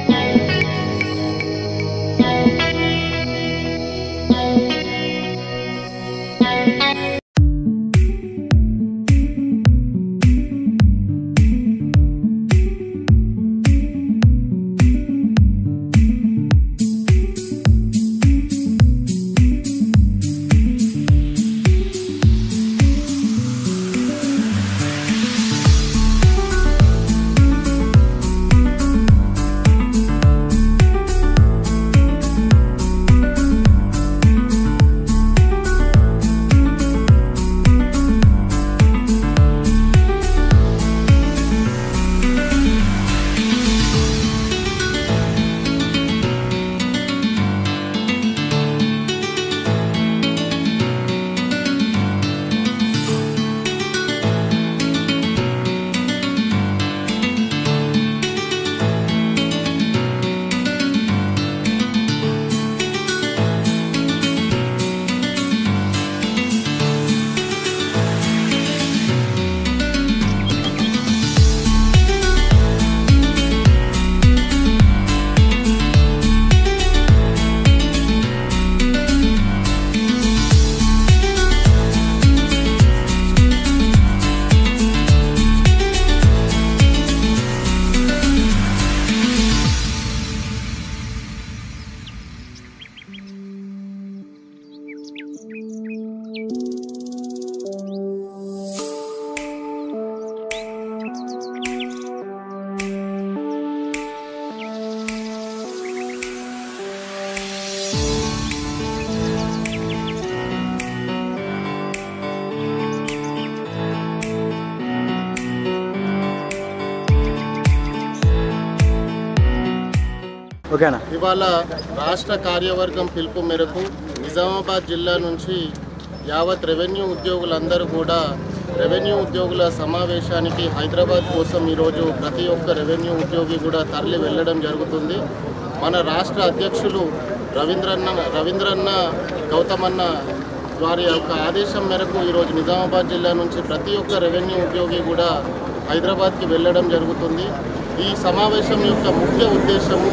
ఓకేనా ఇవాళ రాష్ట్ర కార్యవర్గం పిలుపు మేరకు నిజామాబాద్ జిల్లా నుంచి యావత్ రెవెన్యూ ఉద్యోగులందరూ కూడా రెవెన్యూ ఉద్యోగుల సమావేశానికి హైదరాబాద్ కోసం ఈరోజు ప్రతి ఒక్క రెవెన్యూ ఉద్యోగి కూడా తరలి వెళ్ళడం జరుగుతుంది మన రాష్ట్ర అధ్యక్షులు రవీంద్రన్న రవీంద్రన్న గౌతమన్న వారి యొక్క ఆదేశం మేరకు ఈరోజు నిజామాబాద్ జిల్లా నుంచి ప్రతి ఒక్క రెవెన్యూ ఉద్యోగి కూడా హైదరాబాద్కి వెళ్ళడం జరుగుతుంది ఈ సమావేశం యొక్క ముఖ్య ఉద్దేశము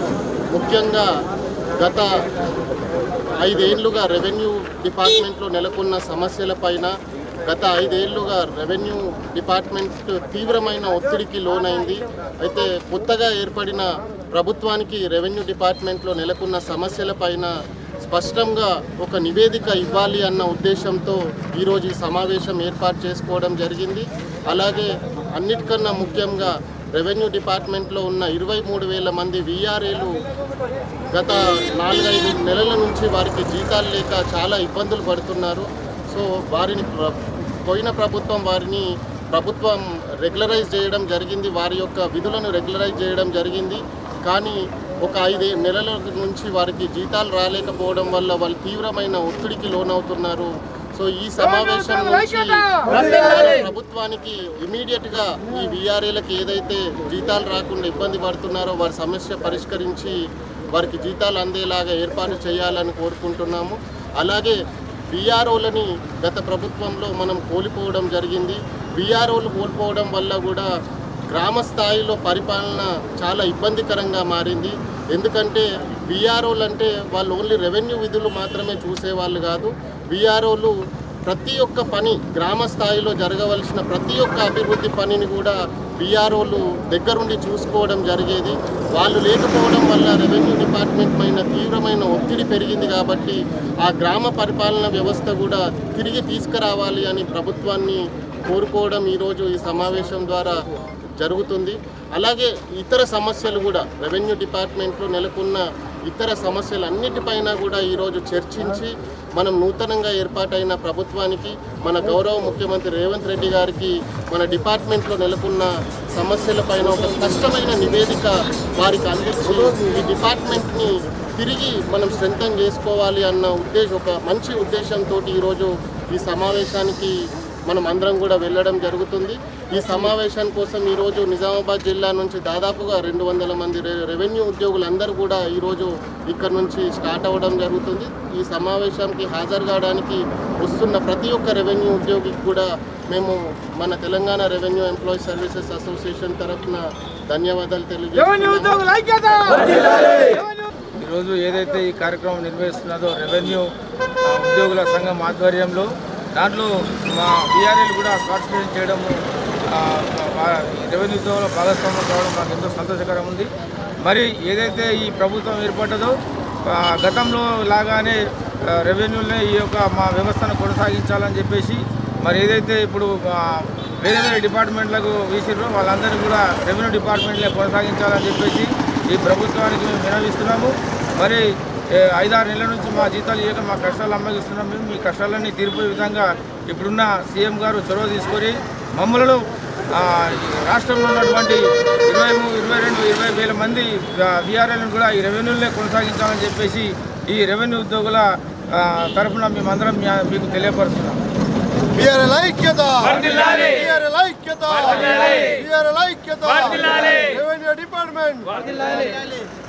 ముఖ్యంగా గత ఐదేళ్లుగా రెవెన్యూ డిపార్ట్మెంట్లో నెలకొన్న సమస్యలపైన గత ఐదేళ్లుగా రెవెన్యూ డిపార్ట్మెంట్ తీవ్రమైన ఒత్తిడికి లోనైంది అయితే కొత్తగా ఏర్పడిన ప్రభుత్వానికి రెవెన్యూ డిపార్ట్మెంట్లో నెలకొన్న సమస్యలపైన స్పష్టంగా ఒక నివేదిక ఇవ్వాలి అన్న ఉద్దేశంతో ఈరోజు ఈ సమావేశం ఏర్పాటు చేసుకోవడం జరిగింది అలాగే అన్నిటికన్నా ముఖ్యంగా రెవెన్యూ డిపార్ట్మెంట్లో ఉన్న ఇరవై మూడు వేల మంది విఆర్ఏలు గత నాలుగైదు నెలల నుంచి వారికి జీతాలు లేక చాలా ఇబ్బందులు పడుతున్నారు సో వారిని ప్ర- పోయిన ప్రభుత్వం వారిని ప్రభుత్వం రెగ్యులరైజ్ చేయడం జరిగింది వారి యొక్క విధులను రెగ్యులరైజ్ చేయడం జరిగింది కానీ ఒక ఐదు నెలల నుంచి వారికి జీతాలు రాలేకపోవడం వల్ల వాళ్ళు తీవ్రమైన ఒత్తిడికి లోనవుతున్నారు సో ఈ సమావేశం నుంచి ప్రభుత్వానికి ఇమీడియట్ గా ఈ విఆర్ఏలకు ఏదైతే జీతాలు రాకుండా ఇబ్బంది పడుతున్నారో వారి సమస్య పరిష్కరించి వారికి జీతాలు అందేలాగా ఏర్పాటు చేయాలని కోరుకుంటున్నాము అలాగే విఆర్ఓలని గత ప్రభుత్వంలో మనం కోల్పోవడం జరిగింది విఆర్ఓలు కోల్పోవడం వల్ల కూడా గ్రామ స్థాయిలో పరిపాలన చాలా ఇబ్బందికరంగా మారింది ఎందుకంటే విఆర్ఓలు అంటే వాళ్ళు ఓన్లీ రెవెన్యూ విధులు మాత్రమే చూసేవాళ్ళు కాదు విఆర్ఓలు ప్రతి ఒక్క పని గ్రామ స్థాయిలో జరగవలసిన ప్రతి ఒక్క అభివృద్ధి పనిని కూడా విఆర్ఓలు దగ్గరుండి చూసుకోవడం జరిగేది వాళ్ళు లేకపోవడం వల్ల రెవెన్యూ డిపార్ట్మెంట్ పైన తీవ్రమైన ఒత్తిడి పెరిగింది కాబట్టి ఆ గ్రామ పరిపాలన వ్యవస్థ కూడా తిరిగి తీసుకురావాలి అని ప్రభుత్వాన్ని కోరుకోవడం ఈరోజు ఈ సమావేశం ద్వారా జరుగుతుంది అలాగే ఇతర సమస్యలు కూడా రెవెన్యూ డిపార్ట్మెంట్లో నెలకొన్న ఇతర సమస్యలు అన్నిటిపైన కూడా ఈరోజు చర్చించి మనం నూతనంగా ఏర్పాటైన ప్రభుత్వానికి మన గౌరవ ముఖ్యమంత్రి రేవంత్ రెడ్డి గారికి మన డిపార్ట్మెంట్లో నెలకొన్న సమస్యలపైన ఒక స్పష్టమైన నివేదిక వారికి అందించి ఈ డిపార్ట్మెంట్ని తిరిగి మనం స్ట్రెంథన్ చేసుకోవాలి అన్న ఉద్దేశం ఒక మంచి ఉద్దేశంతో ఈరోజు ఈ సమావేశానికి మనం అందరం కూడా వెళ్ళడం జరుగుతుంది ఈ సమావేశం కోసం ఈరోజు నిజామాబాద్ జిల్లా నుంచి దాదాపుగా రెండు వందల మంది రె- రెవెన్యూ ఉద్యోగులందరూ కూడా ఈరోజు ఇక్కడ నుంచి స్టార్ట్ అవ్వడం జరుగుతుంది ఈ సమావేశానికి హాజరు కావడానికి వస్తున్న ప్రతి ఒక్క రెవెన్యూ ఉద్యోగికి కూడా మేము మన Telangana revenue employee services association తరఫున ధన్యవాదాలు తెలియజేస్తున్నాము ఈరోజు ఏదైతే ఈ కార్యక్రమం నిర్వహిస్తున్నదో రెవెన్యూ ఆ, ఉద్యోగుల సంఘం ఆధ్వర్యంలో దాంట్లో మా బీఆర్ఎల్ కూడా పార్టిసిపేట్ చేయడము ఆ, వా- రెవెన్యూ ఉద్యోగుల భాగస్వామ్యం కావడం మాకు ఎంతో సంతోషకరం ఉంది మరి ఏదైతే ఈ ప్రభుత్వం ఏర్పడ్డదో ఆ, గతంలో లాగానే ఆ, రెవెన్యూనే ఈ యొక్క మా వ్యవస్థను కొనసాగించాలని చెప్పేసి మరి ఏదైతే ఇప్పుడు ఆ, వేరే వేరే డిపార్ట్మెంట్లకు వీసిరో వాళ్ళందరినీ కూడా రెవెన్యూ డిపార్ట్మెంట్లే కొనసాగించాలని చెప్పేసి ఈ ప్రభుత్వానికి మేము వినవిస్తున్నాము మరి ఏ, ఐదారు నెలల నుంచి మా జీతాలు ఇవ్వక మా కష్టాలు అమ్మగిస్తున్నాం మేము మీ కష్టాలన్నీ తీర్పే విధంగా ఇప్పుడున్న సీఎం గారు చొరవ తీసుకొని మమ్మలను ఆ, ఈ రాష్ట్రంలో ఉన్నటువంటి ఇరవై మూ- ఇరవై రెండు ఇరవై వేల మంది బీఆర్ఎల్ని కూడా ఈ రెవెన్యూలే కొనసాగించాలని చెప్పేసి ఈ రెవెన్యూ ఉద్యోగుల ఆ, తరఫున మేమందరం మీ- మీకు తెలియపరుస్తున్నాం బిఆర్ఎల్ ఐక్యత బిఆర్ఎల్ ఐక్యత బిఆర్ఎల్ ఐక్యత రెవెన్యూ డిపార్ట్మెంట్